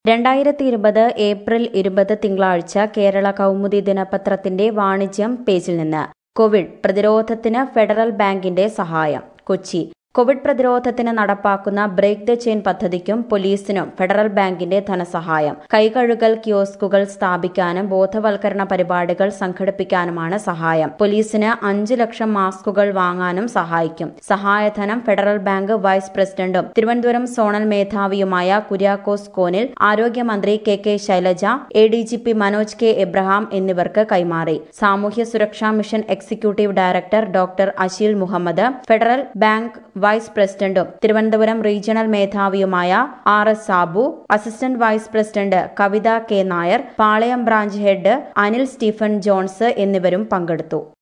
രണ്ടായിരത്തി ഇരുപത് ഏപ്രിൽ ഇരുപത് തിങ്കളാഴ്ച കേരള കൗമുദി ദിനപത്രത്തിന്റെ വാണിജ്യം പേജിൽ നിന്ന് കോവിഡ് പ്രതിരോധത്തിന് ഫെഡറൽ ബാങ്കിന്റെ സഹായം കൊച്ചി കോവിഡ് പ്രതിരോധത്തിന് നടപ്പാക്കുന്ന ബ്രേക്ക് ദ ചെയിൻ പദ്ധതിക്കും പോലീസിനും ഫെഡറൽ ബാങ്കിന്റെ ധനസഹായം കൈകഴുകൽ കിയോസ്കുകൾ സ്ഥാപിക്കാനും ബോധവൽക്കരണ പരിപാടികൾ സംഘടിപ്പിക്കാനുമാണ് സഹായം പോലീസിന് അഞ്ചു ലക്ഷം മാസ്കുകൾ വാങ്ങാനും സഹായിക്കും സഹായധനം ഫെഡറൽ ബാങ്ക് വൈസ് പ്രസിഡന്റും തിരുവനന്തപുരം സോണൽ മേധാവിയുമായ കുര്യാക്കോസ് കോനിൽ ആരോഗ്യമന്ത്രി K K Shailaja A D G P Manoj K Abraham എന്നിവർക്ക് കൈമാറി സാമൂഹ്യ സുരക്ഷാ mission executive director doctor Asheel Muhammad federal bank vice പ്രസിഡന്റും തിരുവനന്തപുരം റീജിയണൽ മേധാവിയുമായ R S Sabu assistant vice president Kavitha K Nair Palayam branch head Anil Stephen Jones എന്നിവരും പങ്കെടുത്തു